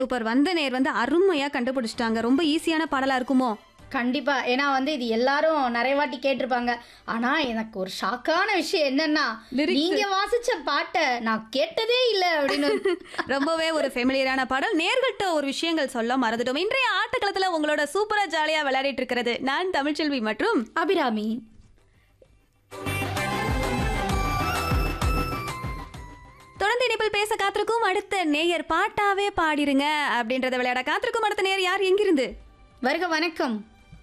Super வந்த நேர் வந்து அருமையா கண்டுபிடிச்சிட்டாங்க ரொம்ப ஈஸியான பாடலா இருக்குமோ கண்டிப்பா ஏன்னா வந்து இது எல்லாரும் நிறைய வாட்டி கேட்டிருப்பாங்க ஆனா எனக்கு ஒரு ஷாக்கான விஷயம் என்னன்னா Lyrics. நீங்க வாசிச்ச பாட்டை நான் கேட்டதே இல்ல அப்படின்னு ரொம்பவே ஒரு ஃபெமிலியரான பாடல் நேர்கிட்ட ஒரு விஷயங்கள் சொல்ல மறந்துட்டோம் இன்றைய ஆட்டக்களத்துல உங்களோட சூப்பரா ஜாலியா விளையாடிட்டு இருக்கிறது நான் தமிழ்ச்செல்வி மற்றும் அபிராமி தொடர்ந்து இணைப்பில் பேச காத்திருக்கும் அடுத்த நேயர் பாட்டாவே பாடிருங்க அப்படின்றத விளையாட காத்திருக்கும் அடுத்த நேயர் யார் எங்கிருந்து வருக வணக்கம்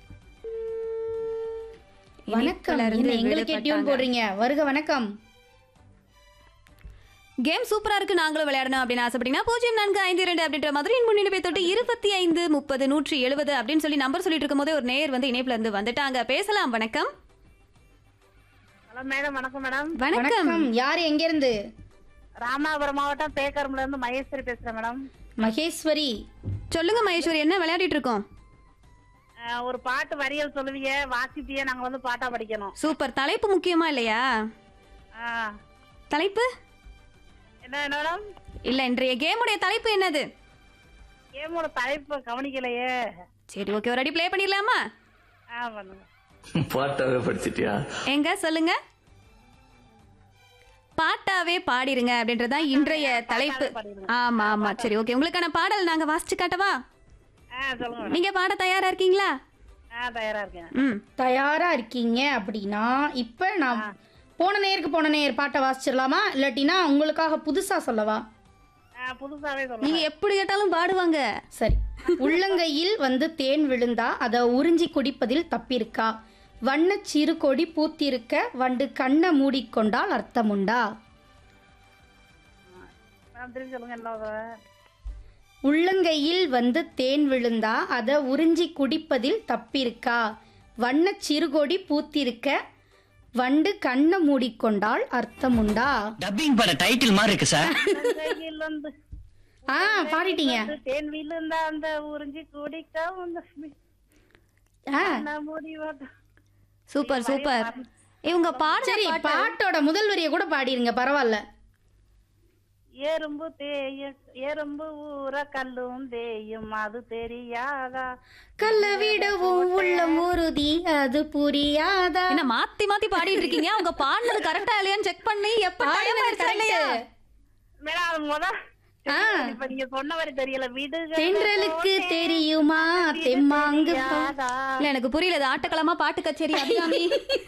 வணக்கம் இணைப்புல இருந்து என்ன எங்களுக்கே டியூன் விடுபட்டாங்க. போடுறீங்க வருக வணக்கம் கேம் சூப்பரா இருக்கு நாங்களும் விளையாடணும் அப்படின்னு ஆசைப்பட்டீங்கன்னா பூஜ்ஜியம் நான்கு ஐந்து இரண்டு அப்படின்ற மாதிரி முன்னிலை தொட்டு இருபத்தி ஐந்து முப்பது நூற்றி எழுபது அப்படின்னு சொல்லி நம்பர் சொல்லிட்டு இருக்கும் போதே ஒரு நேயர் வந்து இணைப்புல இருந்து வந்துட்டாங்க பேசலாம் வணக்கம் ஹலோ மேடம் வணக்கம் மேடம் வணக்கம் வணக்கம் யார் எங்க இருந்து ராமநாதபுரம் மாவட்டம் பேக்கரம்ல இருந்து மகேஸ்வரி பேசுறேன் மேடம் மகேஸ்வரி சொல்லுங்க மகேஸ்வரி என்ன விளையாடிட்டு இருக்கோம் அஹ், ஒரு பாட்டு வரியல் சொல்லுவிய வாசிப்பிய நாங்க வந்து பாட்டா படிக்கணும் சூப்பர் தலைப்பு முக்கியமா இல்லையா அஹ், தலைப்பு என்ன மேடம் இல்ல இன்றைய கேமுடைய தலைப்பு என்னது கேமோட தலைப்பு கவனிக்கலையே சரி ஓகே ஒரு அடி ப்ளே பண்ணிடலாமா ஆ பண்ணுங்க பாட்டாவே படிச்சிட்டியா எங்க சொல்லுங்க பாட்டாவே பாடிருங்க அப்படின்றதான் இன்றைய தலைப்பு ஆமா ஆமா சரி ஓகே உங்களுக்கான பாடல் நாங்க வாசிச்சு காட்டவா ஆ சொல்லுங்க மேடம் நீங்க பாட தயாரா இருக்கீங்களா ஆ தயாரா இருக்கேன் ம் தயாரா இருக்கீங்க அப்படின்னா இப்ப நான் போன நேருக்கு போன நேர் பாட்டை வாசிச்சிடலாமா இல்லாட்டினா உங்களுக்காக புதுசா சொல்லவா ஆ, புதுசாவே சொல்லுங்க நீங்க எப்படி கேட்டாலும் பாடுவாங்க சரி உள்ளங்கையில் வந்து தேன் விழுந்தா அதை உறிஞ்சி குடிப்பதில் தப்பிருக்கா வண்ணச் சிறு கொடி பூத்திருக்க வண்டு கண்ணை மூடிக்கொண்டால் அர்த்தமுண்டா மேடம் திரும்பி சொல்லுங்க என்ன தடவை? உள்ளங்கையில் வந்து தேன் விழுந்தா அதை உறிஞ்சி குடிப்பதில் தப்பிருக்கா வண்ணச் சிறுகொடி பூத்திருக்க வண்டு கண்ணை மூடிக்கொண்டால் அர்த்தமுண்டா டப்பிங் பட டைட்டில் மாதிரி இருக்கு சார் கையில் வந்து ஆ பாடிட்டீங்க வந்து தேன் விழுந்தா அந்த உறிஞ்சி குடிக்க வந்து ஆ முடிவாட்ட சூப்பர் சூப்பர் இவங்க பாடுற சரி பாட்டு பாட்டோட முதல் வரியை கூட பாடிருங்க பரவாயில்ல எறும்பு தேயும் எறும்பு ஊற கல்லும் தேயும் அது தெரியாதா கல்ல விடவும் உள்ளம் உறுதி அது புரியாதா என்ன மாத்தி மாத்தி பாடிட்டு இருக்கீங்க அவங்க பாடுனது கரெக்டா இல்லையான்னு செக் பண்ணி எப்ப time பாடுனது ஆயிடுச்சா இல்லையா? correct. மேடம் அது முத ஆ. இப்ப நீங்க சொன்ன மாதிரி தெரியல விடுக தென்றலுக்கு தெரியுமா தெம்மாங்கு பா- தெரியாதா? இல்ல எனக்கு புரியல இது ஆட்டக்களமா பாட்டு கச்சேரி அபிராமி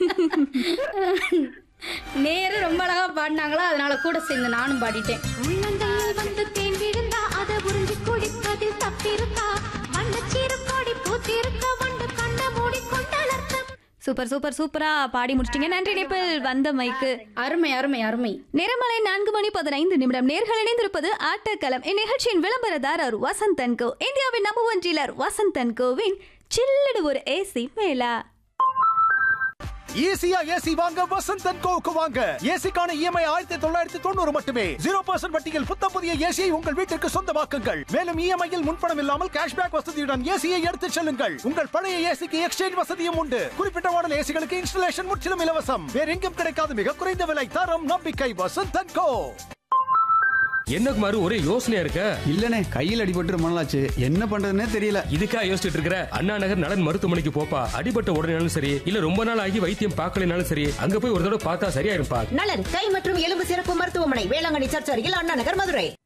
நேரு ரொம்ப அழகா பாடினாங்களா அதனால கூட சேர்ந்து நானும் பாடிட்டேன் உள்ளங்கையில் வந்து தேன் விழுந்தா அதை உறிஞ்சி குடிப்பதில் தப்பிருக்கா வண்ணச்சீரு கொடி பூத்திருக்க வண்டு கண்ண மூடிக்கொண்டால் அர்த்தம் சூப்பர் சூப்பர் சூப்பரா பாடி முடிச்சிட்டீங்க நன்றி நிப்பிள் வந்த மைக்கு அருமை அருமை அருமை நிறமலை நான்கு மணி பதினைந்து நிமிடம் நேர்கள் இணைந்திருப்பது ஆட்டக்களம் இந்நிகழ்ச்சியின் விளம்பரதாரர் வசந்தன் கோ இந்தியாவின் நம்பர் ஒன் டீலர் வசந்தன் கோவின் சில்லுடு ஒரு ஏசி மேலா ஈஸியா ஏசி வாங்க வசந்த் அண்ட் கோவுக்கு வாங்க ஏசிக்கான இஎம்ஐ ஆயிரத்தி தொள்ளாயிரத்தி தொண்ணூறு மட்டுமே ஜீரோ பர்சன்ட் வட்டியில் புத்த புதிய ஏசியை உங்கள் வீட்டிற்கு சொந்தமாக்குங்கள் மேலும் இஎம்ஐயில் முன்பணம் இல்லாமல் கேஷ்பேக் வசதியுடன் ஏசியை எடுத்துச் செல்லுங்கள் உங்கள் பழைய ஏசிக்கு எக்ஸ்சேஞ்ச் வசதியும் உண்டு குறிப்பிட்ட மாடல் ஏசிகளுக்கு இன்ஸ்டலேஷன் முற்றிலும் இலவசம் வேற எங்கும் கிடைக்காத மிக குறைந்த விலை தரம் நம்பிக்கை வசந்த் அண்ட் கோ என்ன குமார் ஒரே யோசனையா இருக்க இல்லனே கையில் அடிபட்டு ரொம்ப நாளாச்சு என்ன பண்றதுன்னே தெரியல இதுக்கா யோசிச்சுட்டு இருக்கிற அண்ணா நகர் நலன் மருத்துவமனைக்கு போப்பா அடிபட்ட உடனேனாலும் சரி இல்ல ரொம்ப நாள் ஆகி வைத்தியம் பார்க்கலனாலும் சரி அங்க போய் ஒரு தடவை பார்த்தா சரியாயிருப்பா நலன் கை மற்றும் எலும்பு சிறப்பு மருத்துவமனை வேளாங்கண்ணி சர்ச் அருகில் அண்ணா நகர் மதுரை